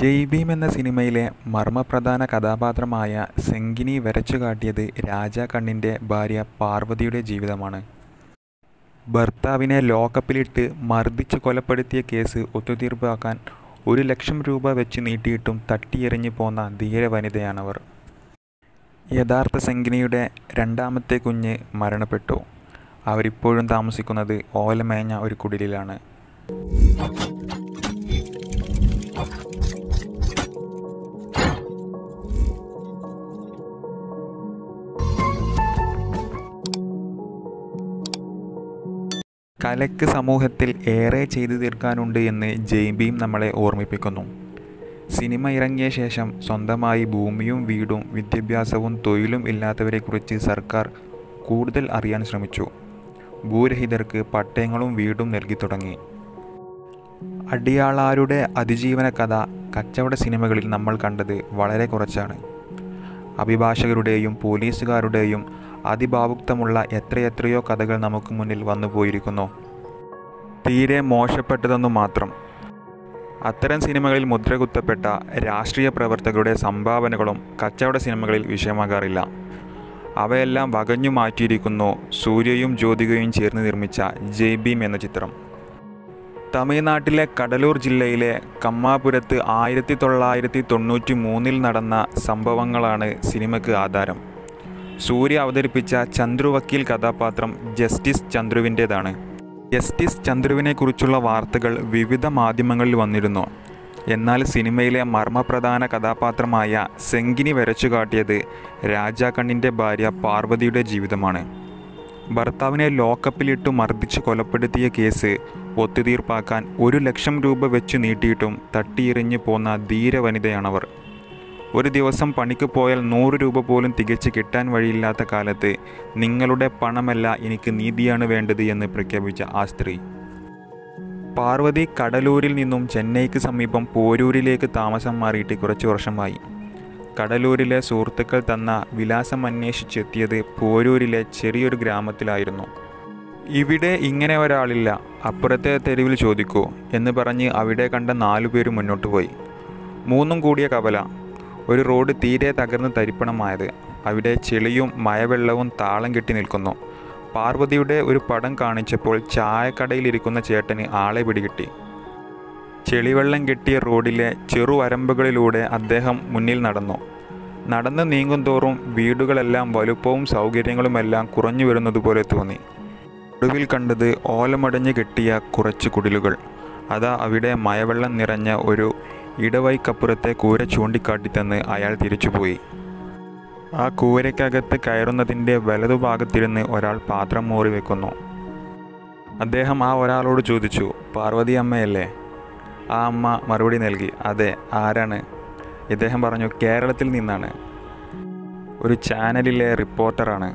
ജയ് ഭീം എന്ന സിനിമയിലെ മർമ്മപ്രധാന കഥാപാത്രമായ സെങ്കിനി വരച്ചുകാട്ടിയത് രാജാ കണ്ണിൻ്റെ ഭാര്യ പാർവതിയുടെ ജീവിതമാണ്. ഭർത്താവിനെ ലോക്കപ്പിലിട്ട് മർദ്ദിച്ച് കൊലപ്പെടുത്തിയ കേസ് ഒത്തുതീർപ്പാക്കാൻ ഒരു ലക്ഷം രൂപ വെച്ച് നീട്ടിയിട്ടും തട്ടിയെറിഞ്ഞ് പോന്ന ധീരവനിതയാണവർ. യഥാർത്ഥ സെങ്കിനിയുടെ രണ്ടാമത്തെ കുഞ്ഞ് മരണപ്പെട്ടു. അവരിപ്പോഴും താമസിക്കുന്നത് ഓലമേഞ്ഞ ഒരു കുടിലിലാണ്. കലയ്ക്ക് സമൂഹത്തിൽ ഏറെ ചെയ്തു തീർക്കാനുണ്ട് എന്ന് ജയ് ഭീം നമ്മളെ ഓർമ്മിപ്പിക്കുന്നു. സിനിമ ഇറങ്ങിയ ശേഷം സ്വന്തമായി ഭൂമിയും വീടും വിദ്യാഭ്യാസവും തൊഴിലും ഇല്ലാത്തവരെക്കുറിച്ച് സർക്കാർ കൂടുതൽ അറിയാൻ ശ്രമിച്ചു. ഭൂരഹിതർക്ക് പട്ടയങ്ങളും വീടും നൽകിത്തുടങ്ങി. അടിയാളാരുടെ അതിജീവനകഥ കച്ചവട സിനിമകളിൽ നമ്മൾ കണ്ടത് വളരെ കുറച്ചാണ്. അഭിഭാഷകരുടെയും പോലീസുകാരുടെയും അതിഭാവുകത്വമുള്ള എത്രയെത്രയോ കഥകൾ നമുക്ക് മുന്നിൽ വന്നുപോയിരിക്കുന്നു. തീരെ മോശപ്പെട്ടതെന്നു മാത്രം. അത്തരം സിനിമകളിൽ മുദ്രകുത്തപ്പെട്ട രാഷ്ട്രീയ പ്രവർത്തകരുടെ സംഭാവനകളും കച്ചവട സിനിമകളിൽ വിഷയമാകാറില്ല. അവയെല്ലാം വകഞ്ഞു മാറ്റിയിരിക്കുന്നു സൂര്യയും ജ്യോതികയും ചേർന്ന് നിർമ്മിച്ച ജയ് ഭീം എന്ന ചിത്രം. തമിഴ്നാട്ടിലെ കഡലൂർ ജില്ലയിലെ കമ്മാപുരത്ത് ആയിരത്തി തൊള്ളായിരത്തി തൊണ്ണൂറ്റിമൂന്നിൽ നടന്ന സംഭവങ്ങളാണ് സിനിമയ്ക്ക് ആധാരം. സൂര്യ അവതരിപ്പിച്ച ചന്ദ്രു വക്കീൽ കഥാപാത്രം ജസ്റ്റിസ് ചന്ദ്രുവിൻ്റേതാണ്. ജസ്റ്റിസ് ചന്ദ്രുവിനെക്കുറിച്ചുള്ള വാർത്തകൾ വിവിധ മാധ്യമങ്ങളിൽ വന്നിരുന്നു. എന്നാൽ സിനിമയിലെ മർമ്മപ്രധാന കഥാപാത്രമായ സെങ്കിനി വരച്ചുകാട്ടിയത് രാജാ കണ്ണിൻ്റെ ഭാര്യ പാർവതിയുടെ ജീവിതമാണ്. ഭർത്താവിനെ ലോക്കപ്പിലിട്ടു മർദ്ദിച്ച് കൊലപ്പെടുത്തിയ കേസ് ഒത്തുതീർപ്പാക്കാൻ ഒരു ലക്ഷം രൂപ വെച്ചു നീട്ടിയിട്ടും തട്ടിയെറിഞ്ഞ് പോന്ന ധീരവനിതയാണവർ. ഒരു ദിവസം പണിക്ക് പോയാൽ നൂറ് രൂപ പോലും തികച്ച് കിട്ടാൻ വഴിയില്ലാത്ത കാലത്ത് നിങ്ങളുടെ പണമല്ല എനിക്ക് നീതിയാണ് വേണ്ടത് എന്ന് പ്രഖ്യാപിച്ച ആ സ്ത്രീ. പാർവതി കഡലൂരിൽ നിന്നും ചെന്നൈക്ക് സമീപം പോരൂരിലേക്ക് താമസം മാറിയിട്ട് കുറച്ചു വർഷമായി. കഡലൂരിലെ സുഹൃത്തുക്കൾ തന്ന വിലാസമന്വേഷിച്ചെത്തിയത് പോരൂരിലെ ചെറിയൊരു ഗ്രാമത്തിലായിരുന്നു. ഇവിടെ ഇങ്ങനെ ഒരാളില്ല അപ്പുറത്തെ തെരുവിൽ ചോദിക്കൂ എന്ന് പറഞ്ഞ് അവിടെ കണ്ട നാലുപേര് മുന്നോട്ട് പോയി. മൂന്നും കൂടിയ കവല. ഒരു റോഡ് തീരെ തകർന്ന് തരിപ്പണമായത്. അവിടെ ചെളിയും മഴവെള്ളവും താളം കെട്ടി നിൽക്കുന്നു. പാർവതിയുടെ ഒരു പടം കാണിച്ചപ്പോൾ ചായക്കടയിലിരിക്കുന്ന ചേട്ടന് ആളെ പിടികിട്ടി. ചെളിവെള്ളം കെട്ടിയ റോഡിലെ ചെറുവരമ്പുകളിലൂടെ അദ്ദേഹം മുന്നിൽ നടന്നു. നടന്ന് നീങ്ങുന്തോറും വീടുകളെല്ലാം വലുപ്പവും സൗകര്യങ്ങളുമെല്ലാം കുറഞ്ഞു വരുന്നതുപോലെ തോന്നി. ഒടുവിൽ കണ്ടത് ഓലമടഞ്ഞ് കെട്ടിയ കുറച്ച് കുടിലുകൾ. അതാ അവിടെ മഴവെള്ളം നിറഞ്ഞ ഒരു ഇടവഴിക്കപ്പുറത്തെ കൂര ചൂണ്ടിക്കാട്ടിത്തന്ന് അയാൾ തിരിച്ചുപോയി. ആ കൂരയ്ക്കകത്ത് കയറുന്നതിൻ്റെ വലതുഭാഗത്തിരുന്ന് ഒരാൾ പാത്രം മോറി വെക്കുന്നു. അദ്ദേഹം ആ ഒരാളോട് ചോദിച്ചു പാർവതി അമ്മയല്ലേ? ആ അമ്മ മറുപടി നൽകി അതെ ആരാണ്? ഇദ്ദേഹം പറഞ്ഞു കേരളത്തിൽ നിന്നാണ്. ഒരു ചാനലിലെ റിപ്പോർട്ടറാണ്.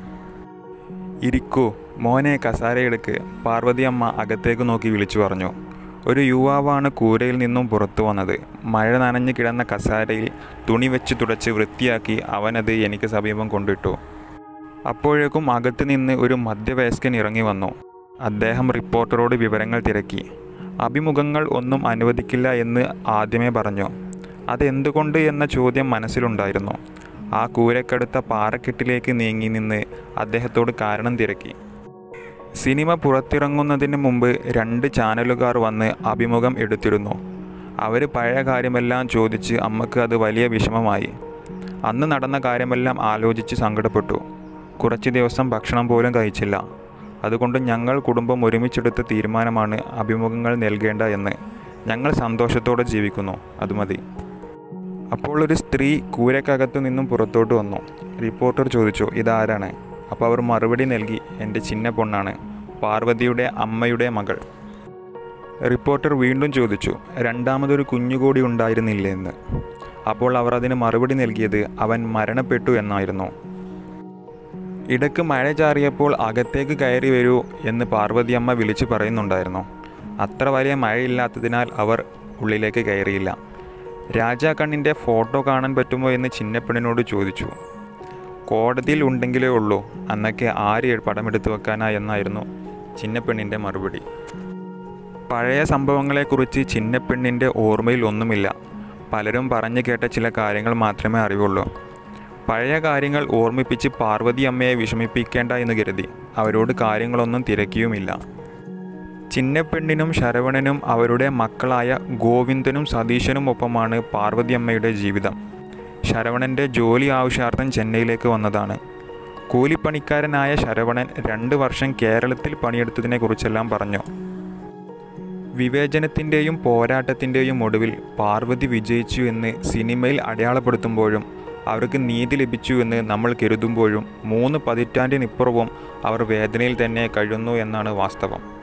ഇരിക്കൂ മോനെ കസേരയെടുക്ക് പാർവതി അമ്മ അകത്തേക്ക് നോക്കി വിളിച്ചു പറഞ്ഞു. ഒരു യുവാവാണ് കൂരയിൽ നിന്നും പുറത്തു വന്നത്. മഴ നനഞ്ഞ് കിടന്ന കസേരയിൽ തുണി വെച്ച് തുടച്ച് വൃത്തിയാക്കി അവനത് എനിക്ക് സമീപം കൊണ്ടിട്ടു. അപ്പോഴേക്കും അകത്ത് നിന്ന് ഒരു മധ്യവയസ്കൻ ഇറങ്ങി വന്നു. അദ്ദേഹം റിപ്പോർട്ടറോട് വിവരങ്ങൾ തിരക്കി. അഭിമുഖങ്ങൾ ഒന്നും അനുവദിക്കില്ല എന്ന് ആദ്യമേ പറഞ്ഞു. അതെന്തുകൊണ്ട് എന്ന ചോദ്യം മനസ്സിലുണ്ടായിരുന്നു. ആ കൂരയ്ക്കടുത്ത പാറക്കെട്ടിലേക്ക് നീങ്ങി നിന്ന് അദ്ദേഹത്തോട് കാരണം തിരക്കി. സിനിമ പുറത്തിറങ്ങുന്നതിന് മുമ്പ് രണ്ട് ചാനലുകാർ വന്ന് അഭിമുഖം എടുത്തിരുന്നു. അവര് പഴയ കാര്യമെല്ലാം ചോദിച്ച് അമ്മക്ക് അത് വലിയ വിഷമമായി. അന്ന് നടന്ന കാര്യമെല്ലാം ആലോചിച്ച് സങ്കടപ്പെട്ടു. കുറച്ച് ദിവസം ഭക്ഷണം പോലും കഴിച്ചില്ല. അതുകൊണ്ട് ഞങ്ങൾ കുടുംബം ഒരുമിച്ചെടുത്ത തീരുമാനമാണ് അഭിമുഖങ്ങൾ നൽകേണ്ട എന്ന്. ഞങ്ങൾ സന്തോഷത്തോടെ ജീവിക്കുന്നു. അത് മതി. അപ്പോൾ ഒരു സ്ത്രീ കൂരയ്ക്കകത്തു നിന്നും പുറത്തോട്ട് വന്നു. റിപ്പോർട്ടർ ചോദിച്ചു ഇതാരാണ്? അപ്പോൾ അവർ മറുപടി നൽകി എൻ്റെ ചിന്നപ്പൊണ്ണാണ്. പാർവതിയുടെ അമ്മയുടെ മകൾ. റിപ്പോർട്ടർ വീണ്ടും ചോദിച്ചു രണ്ടാമതൊരു കുഞ്ഞുകൂടി ഉണ്ടായിരുന്നില്ലേ എന്ന്. അപ്പോൾ അവർ അതിന് മറുപടി നൽകിയത് അവൻ മരണപ്പെട്ടു എന്നായിരുന്നു. ഇടയ്ക്ക് മഴ ചാറിയപ്പോൾ അകത്തേക്ക് കയറി വരൂ എന്ന് പാർവതിയമ്മ വിളിച്ചു പറയുന്നുണ്ടായിരുന്നു. അത്ര വലിയ മഴയില്ലാത്തതിനാൽ അവർ ഉള്ളിലേക്ക് കയറിയില്ല. രാജാ കണ്ണിൻ്റെ ഫോട്ടോ കാണാൻ പറ്റുമോ എന്ന് ചിന്നപ്പെണ്ണിനോട് ചോദിച്ചു. കോടതിയിൽ ഉണ്ടെങ്കിലേ ഉള്ളൂ അന്നൊക്കെ ആര് പടമെടുത്ത് വെക്കാനാ എന്നായിരുന്നു ചിന്നപ്പെണ്ണിൻ്റെ മറുപടി. പഴയ സംഭവങ്ങളെക്കുറിച്ച് ചിന്നപ്പെണ്ണിൻ്റെ ഓർമ്മയിൽ ഒന്നുമില്ല. പലരും പറഞ്ഞു കേട്ട ചില കാര്യങ്ങൾ മാത്രമേ അറിവുള്ളൂ പഴയ കാര്യങ്ങൾ ഓർമ്മിപ്പിച്ച് പാർവതി അമ്മയെ വിഷമിപ്പിക്കേണ്ട എന്ന് കരുതി അവരോട് കാര്യങ്ങളൊന്നും തിരക്കിയുമില്ല ചിന്നപ്പെണ്ണിനും ശരവണനും അവരുടെ മക്കളായ ഗോവിന്ദനും സതീശനും ഒപ്പമാണ് പാർവതി അമ്മയുടെ ജീവിതം ശരവണൻ്റെ ജോലി ആവശ്യാർത്ഥം ചെന്നൈയിലേക്ക് വന്നതാണ് കൂലിപ്പണിക്കാരനായ ശരവണൻ രണ്ട് വർഷം കേരളത്തിൽ പണിയെടുത്തതിനെക്കുറിച്ചെല്ലാം പറഞ്ഞു വിവേചനത്തിൻ്റെയും പോരാട്ടത്തിൻ്റെയും ഒടുവിൽ പാർവതി വിജയിച്ചു എന്ന് സിനിമയിൽ അടയാളപ്പെടുത്തുമ്പോഴും അവർക്ക് നീതി ലഭിച്ചു എന്ന് നമ്മൾ കരുതുമ്പോഴും മൂന്ന് പതിറ്റാണ്ടിനിപ്പുറവും അവർ വേദനയിൽ തന്നെ കഴിയുന്നു എന്നാണ് വാസ്തവം